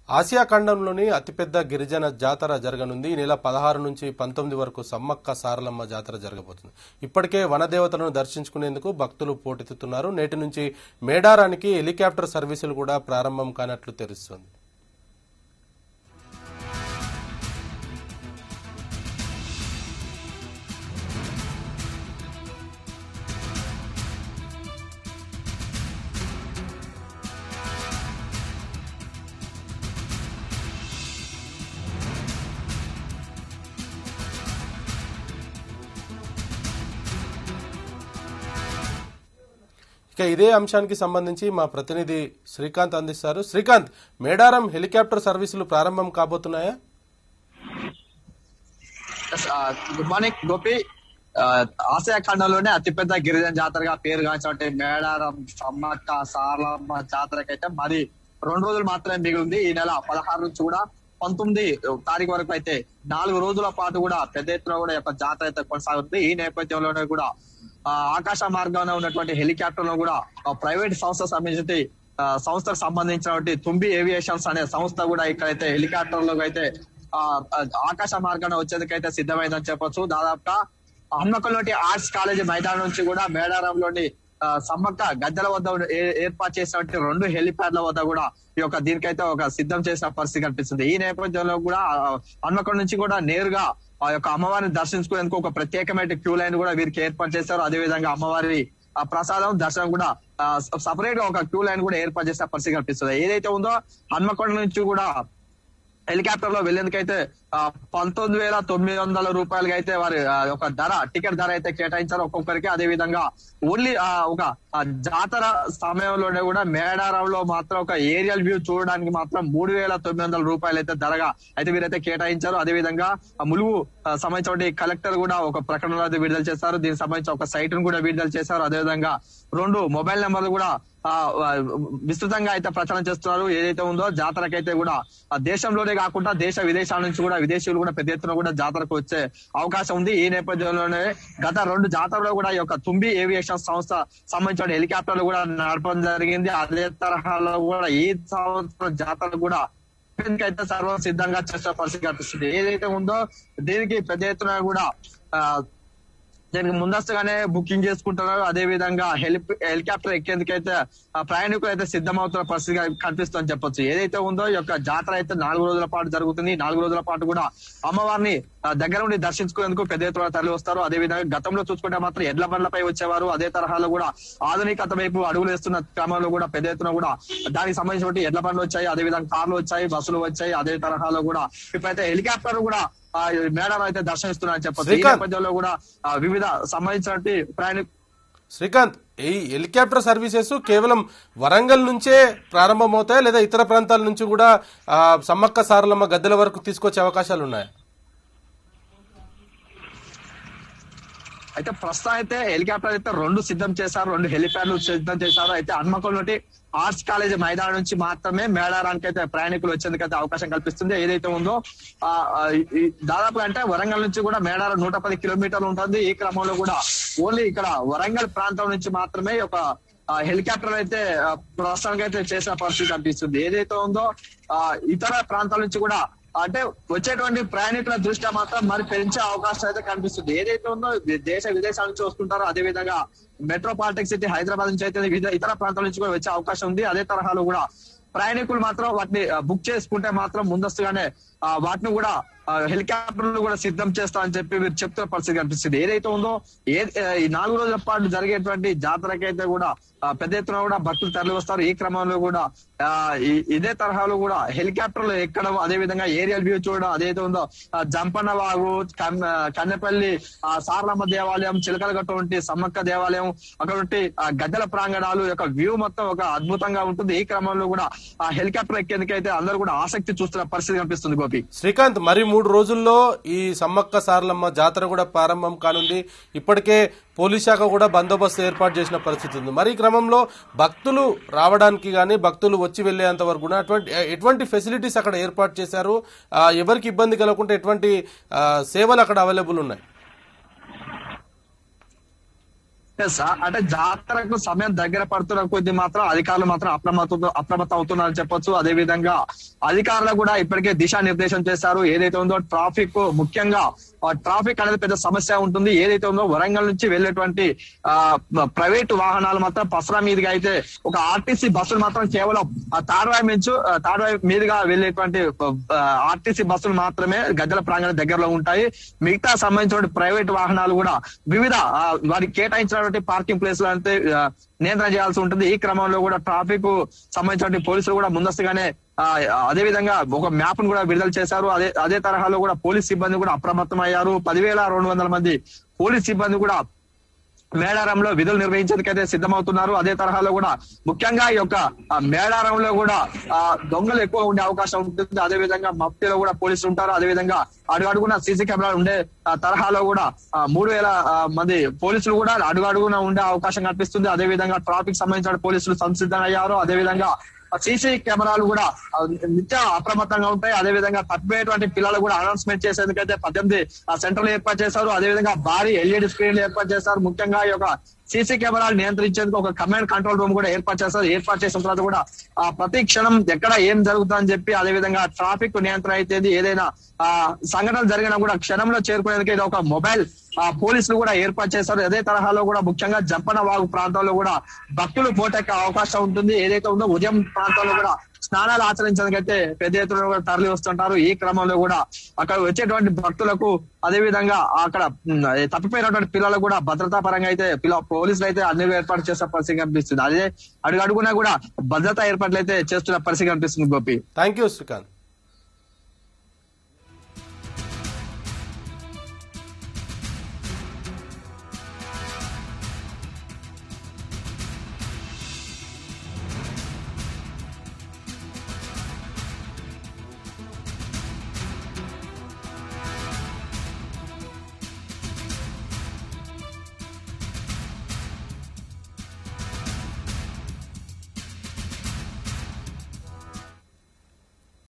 Asia ఖండంలోని అతిపెద్ద గిరిజన జాతర జరగనుంది ఈ నెల పదహారు నుంచి పంతొమ్మిది వరకు సమ్మక్క సారలమ్మ జాతర జరగబోతుంది ఇప్పటికే వనదేవతలను దర్శించుకునేందుకు భక్తులు పోటెత్తుతున్నారు నేటి నుంచి మేడారానికి హెలికాప్టర్ సర్వీసులు కూడా ప్రారంభం కానట్లు తెలుస్తోంది ఇక ఇదే అంశానికి సంబంధించి మా ప్రతినిధి శ్రీకాంత్ అందిస్తారు శ్రీకాంత్ మేడారం హెలికాప్టర్ సర్వీసులు ప్రారంభం కాబోతున్నాయా గుడ్ మార్నింగ్ గోపి ఆ, ఆసియా ఖండంలోనే అతిపెద్ద గిరిజన జాతరగా పేరుగాంచినటువంటి మేడారం సమ్మక్క సారలమ్మ జాతరకైతే మరి రెండు రోజులు మాత్రమే మిగిలింది ఈ నెల పదహారు నుంచి కూడా పంతొమ్మిది తారీఖు వరకు అయితే నాలుగు రోజుల పాటు కూడా పెద్ద ఎత్తున కూడా ఈ యొక్క జాతర అయితే కొనసాగుతుంది ఈ నేపథ్యంలోనే కూడా ఆ, ఆకాశ మార్గాన ఉన్నటువంటి హెలికాప్టర్ లో కూడా ప్రైవేట్ సంస్థ సంబంధించి ఆ, సంస్థకు సంబంధించినటువంటి తుంబి ఏవియేషన్స్ అనే సంస్థ కూడా ఇక్కడైతే హెలికాప్టర్ లో అయితే ఆ, ఆ, ఆకాశ మార్గాన వచ్చేందుకైతే సిద్ధమైందని చెప్పొచ్చు దాదాపుగా హన్మకొండలోని ఆర్ట్స్ కాలేజీ మైదానం నుంచి కూడా మేడారంలోని ఆ, సమ్మక్క గద్దెల వద్ద ఉన్న- ఏ- ఏర్పాటు చేసినటువంటి రెండు హెలిప్యాడ్ల వద్ద కూడా ఈ యొక్క దీనికైతే ఒక సిద్ధం చేసిన పరిస్థితి కనిపిస్తుంది ఈ నేపథ్యంలో కూడా ఆ, హన్మకొండ నుంచి కూడా నేరుగా ఆ యొక్క అమ్మవారిని దర్శించుకునేందుకు ఒక ప్రత్యేకమైన క్యూ లైన్ కూడా వీరికి ఏర్పాటు చేశారు అదే విధంగా అమ్మవారి ఆ ప్రసాదం దర్శనం కూడా సపరేట్ గా ఒక క్యూ లైన్ కూడా ఏర్పాటు చేసిన పరిస్థితి కనిపిస్తుంది ఏదైతే ఉందో హన్మకొండ నుంచి కూడా హెలికాప్టర్ లో వెళ్లేందుకైతే ఆ, పంతొమ్మిది వేల తొమ్మిది వందల రూపాయలకి అయితే వారి ఆ, ఒక ధర టికెట్ ధర అయితే కేటాయించారు ఒక్కొక్కరికి అదే విధంగా ఓన్లీ ఆ, ఒక ఆ, జాతర సమయంలోనే కూడా మేడారంలో మాత్రం ఒక ఏరియల్ వ్యూ చూడడానికి మాత్రం మూడు వేల తొమ్మిది వందల రూపాయలు అయితే ధరగా అయితే వీరైతే కేటాయించారు అదే విధంగా ఆ ములుగు ఆ, సంబంధించిన కలెక్టర్ కూడా ఒక ప్రకటన అయితే విడుదల చేశారు దీనికి సంబంధించి ఒక సైట్ ను కూడా విడుదల చేశారు అదే విధంగా రెండు మొబైల్ నెంబర్లు కూడా ఆ, ఆ, విస్తృతంగా అయితే ప్రచారం చేస్తున్నారు ఏదైతే ఉందో జాతరకైతే కూడా ఆ దేశంలోనే కాకుండా దేశ విదేశాల నుంచి కూడా విదేశీయులు కూడా పెద్ద ఎత్తున కూడా జాతరకు వచ్చే అవకాశం ఉంది ఈ నేపథ్యంలోనే గత రెండు జాతరలో కూడా ఈ యొక్క తుంబి ఏవియేషన్ సంస్థ సంబంధించిన హెలికాప్టర్లు కూడా నడపడం జరిగింది అదే తరహాలో కూడా ఈ సంవత్సరం జాతర కూడా అయితే సర్వం సిద్ధంగా చేసే పరిస్థితి కనిపిస్తుంది ఏదైతే ఉందో దీనికి పెద్ద ఎత్తున కూడా ఆ, దీనికి ముందస్తుగానే బుకింగ్ చేసుకుంటున్నారు అదే విధంగా హెలి హెలికాప్టర్ ఎక్కేందుకైతే ఆ ప్రయాణికులు అయితే సిద్ధమవుతున్న పరిస్థితి కనిపిస్తుందని చెప్పొచ్చు ఏదైతే ఉందో ఈ యొక్క జాతర అయితే నాలుగు రోజుల పాటు జరుగుతుంది ఈ నాలుగు రోజుల పాటు కూడా అమ్మవారిని ఆ, దగ్గర ఉండి దర్శించుకునేందుకు పెద్ద ఎత్తున తరలి వస్తారు అదే విధంగా గతంలో చూసుకుంటే మాత్రం ఎడ్ల బండ్లపై వచ్చేవారు అదే తరహాలో కూడా ఆధునికత వైపు అడుగులు వేస్తున్న క్రమంలో కూడా పెద్ద ఎత్తున కూడా దానికి సంబంధించిన ఎడ్ల బండ్లు వచ్చాయి అదే విధంగా కార్లు వచ్చాయి బస్సులు వచ్చాయి అదే తరహాలో కూడా ఇప్పుడైతే హెలికాప్టర్ కూడా ఆ, మేడం అయితే దర్శనిస్తున్నారని చెప్పొచ్చు ఈ శ్రీకాంత్. నేపథ్యంలో కూడా ఆ, వివిధ సంబంధించినటువంటి ప్రయాణిక శ్రీకాంత్ ఈ హెలికాప్టర్ సర్వీసెస్ కేవలం వరంగల్ నుంచే ప్రారంభమవుతాయా లేదా ఇతర ప్రాంతాల నుంచి కూడా ఆ, సమ్మక్క సారలమ్మ గద్దెల వరకు తీసుకొచ్చే అవకాశాలు ఉన్నాయా అయితే ప్రస్తుతం అయితే హెలికాప్టర్ అయితే రెండు సిద్ధం చేశారు రెండు హెలిప్యాడ్లు సిద్ధం చేశారు అయితే హన్మకొండ నుండి ఆర్ట్స్ కాలేజ్ మైదానం నుంచి మాత్రమే మేడారానికి అయితే ప్రయాణికులు వచ్చేందుకు అయితే అవకాశం కల్పిస్తుంది ఏదైతే ఉందో ఆ, ఆ, ఈ దాదాపు అంటే వరంగల్ నుంచి కూడా మేడారం నూట పది కిలోమీటర్లు ఉంటుంది ఈ క్రమంలో కూడా ఓన్లీ ఇక్కడ వరంగల్ ప్రాంతం నుంచి మాత్రమే ఒక ఆ, హెలికాప్టర్ అయితే ఆ, ప్రస్తుతానికి అయితే చేసిన పరిస్థితి కనిపిస్తుంది ఏదైతే ఉందో ఆ, ఇతర ప్రాంతాల నుంచి కూడా అంటే వచ్చేటువంటి ప్రయాణికుల దృష్ట్యా మాత్రం మరి పెంచే అవకాశం అయితే కనిపిస్తుంది ఏదైతే ఉందో వి- దేశ విదేశాల నుంచి వస్తుంటారో అదే విధంగా మెట్రోపాలిటిక్ సిటీ హైదరాబాద్ నుంచి అయితే వివిధ ఇతర ప్రాంతాల నుంచి కూడా వచ్చే అవకాశం ఉంది అదే తరహాలో కూడా ప్రయాణికులు మాత్రం వాటిని ఆ, బుక్ చేసుకుంటే మాత్రం ముందస్తుగానే ఆ, వాటిని కూడా హెలికాప్టర్లు కూడా సిద్ధం చేస్తా అని చెప్పి మీరు చెప్తున్న పరిస్థితి కనిపిస్తుంది ఏదైతే ఉందో ఏ ఆ, ఈ నాలుగు రోజుల పాటు జరిగేటువంటి జాతరకైతే కూడా ఆ, పెద్ద ఎత్తున కూడా భక్తులు తరలి వస్తారు ఈ క్రమంలో కూడా ఆ, ఈ- ఇదే తరహాలో కూడా హెలికాప్టర్లు ఎక్కడం అదే విధంగా ఏరియల్ వ్యూ చూడడం అదైతే ఉందో ఆ, జంపన్న వాగు కన్- ఆ, కన్నెపల్లి ఆ, సారలమ్మ దేవాలయం చిలకలగట్ట వంటి సమ్మక్క దేవాలయం అక్కడ వంటి ఆ, గద్దెల ప్రాంగణాలు యొక్క వ్యూ మొత్తం ఒక అద్భుతంగా ఉంటుంది ఈ క్రమంలో కూడా ఆ హెలికాప్టర్ ఎక్కేందుకైతే అందరూ కూడా ఆసక్తి చూస్తున్న పరిస్థితి కనిపిస్తుంది గోపి శ్రీకాంత్ మరి మూడు రోజుల్లో ఈ సమ్మక్క సారలమ్మ జాతర కూడా ప్రారంభం కానుంది ఇప్పటికే పోలీస్ శాఖ కూడా బందోబస్తు ఏర్పాటు చేసిన పరిస్థితి ఉంది మరి ఈ క్రమంలో భక్తులు రావడానికి కానీ భక్తులు వచ్చి వెళ్లేంత వరకు కూడా అటువంటి ఎటువంటి ఫెసిలిటీస్ అక్కడ ఏర్పాటు చేశారు ఆ, ఎవరికి ఇబ్బంది కలగకుండా ఎటువంటి ఆ, సేవలు అక్కడ అవైలబుల్ ఉన్నాయి ఎస్ అంటే జాతరకు సమయం దగ్గర పడుతున్న కొద్ది మాత్రం అధికారులు మాత్రం అప్రమత్త అప్రమత్తం అవుతున్నారని చెప్పొచ్చు అదే విధంగా అధికారులు కూడా ఇప్పటికే దిశానిర్దేశం చేశారు ఏదైతే ఉందో ట్రాఫిక్ ముఖ్యంగా ట్రాఫిక్ అనేది పెద్ద సమస్య ఉంటుంది ఏదైతే ఉందో వరంగల్ నుంచి వెళ్ళేటువంటి ఆ ప్రైవేట్ వాహనాలు మాత్రం పసరా మీదుగా అయితే ఒక ఆర్టీసీ బస్సులు మాత్రం కేవలం ఆ తాడ్వాయి నుంచి ఆ, తాడ్వాయి మీదుగా వెళ్ళేటువంటి ఆర్టీసీ బస్సులు మాత్రమే గద్దెల ప్రాంగణం దగ్గరలో ఉంటాయి మిగతా సంబంధించిన ప్రైవేట్ వాహనాలు కూడా వివిధ ఆ, వారికి కేటాయించినటువంటి పార్కింగ్ ప్లేస్ లో అంటే ఆ, నియంత్రణ చేయాల్సి ఉంటుంది ఈ క్రమంలో కూడా ట్రాఫిక్ సంబంధించిన పోలీసులు కూడా ముందస్తుగానే ఆ, అదే విధంగా ఒక మ్యాప్ ను కూడా విడుదల చేశారు అదే అదే తరహాలో కూడా పోలీస్ సిబ్బంది కూడా అప్రమత్తం అయ్యారు పదివేల రెండు వందల మంది పోలీస్ సిబ్బంది కూడా మేడారంలో విధులు నిర్వహించేందుకైతే సిద్ధమవుతున్నారు అదే తరహాలో కూడా ముఖ్యంగా ఈ యొక్క ఆ, మేడారంలో కూడా ఆ, దొంగలు ఎక్కువ ఉండే అవకాశం ఉంటుంది అదే విధంగా మఫ్తీలో కూడా పోలీసులు ఉంటారు అదే విధంగా అడుగు అడుగున సీసీ కెమెరాలు ఉండే ఆ, తరహాలో కూడా ఆ, మూడు వేల ఆ, మంది పోలీసులు కూడా అడుగు అడుగున ఉండే అవకాశం కనిపిస్తుంది అదే విధంగా ట్రాఫిక్ సంబంధించిన పోలీసులు సంసిద్ధం అయ్యారు అదే విధంగా సీసీ కెమెరాలు కూడా ఆ, నిత్య అప్రమత్తంగా ఉంటాయి అదే విధంగా తప్పిపోయేటువంటి పిల్లలు కూడా అనౌన్స్మెంట్ చేసేందుకైతే పద్దెనిమిది సెంటర్లు ఏర్పాటు చేశారు అదే విధంగా భారీ ఎల్ఈడి స్క్రీన్లు ఏర్పాటు చేశారు ముఖ్యంగా ఈ యొక్క సీసీ కెమెరాలు నియంత్రించేందుకు ఒక కమాండ్ కంట్రోల్ రూమ్ కూడా ఏర్పాటు చేస్తారు ఏర్పాటు చేసిన తర్వాత కూడా ఆ ప్రతి క్షణం ఎక్కడ ఏం జరుగుతుందని చెప్పి అదే విధంగా ట్రాఫిక్ నియంత్రణ అయితే ఏదైనా ఆ సంఘటన జరిగినా కూడా క్షణంలో చేరుకునేందుకు ఇది ఒక మొబైల్ ఆ పోలీసులు కూడా ఏర్పాటు చేశారు అదే తరహాలో కూడా ముఖ్యంగా జంపన వాగు ప్రాంతంలో కూడా భక్తులు పోటెక్కే అవకాశం ఉంటుంది ఏదైతే ఉందో ఉదయం ప్రాంతంలో కూడా స్నానాలు ఆచరించడానికైతే పెద్ద ఎత్తున కూడా తరలి వస్తుంటారు ఈ క్రమంలో కూడా అక్కడ వచ్చేటువంటి భక్తులకు అదే విధంగా అక్కడ ఉమ్, తప్పిపోయినటువంటి పిల్లలకు కూడా భద్రతా పరంగా అయితే పిల్ల పోలీసులు అయితే అన్ని ఏర్పాటు చేసే పరిస్థితి కనిపిస్తుంది అదే అడుగు అడుగునా కూడా భద్రతా ఏర్పాట్లు అయితే చేస్తున్న పరిస్థితి కనిపిస్తుంది గోపి థ్యాంక్ యూ శ్రీకాంత్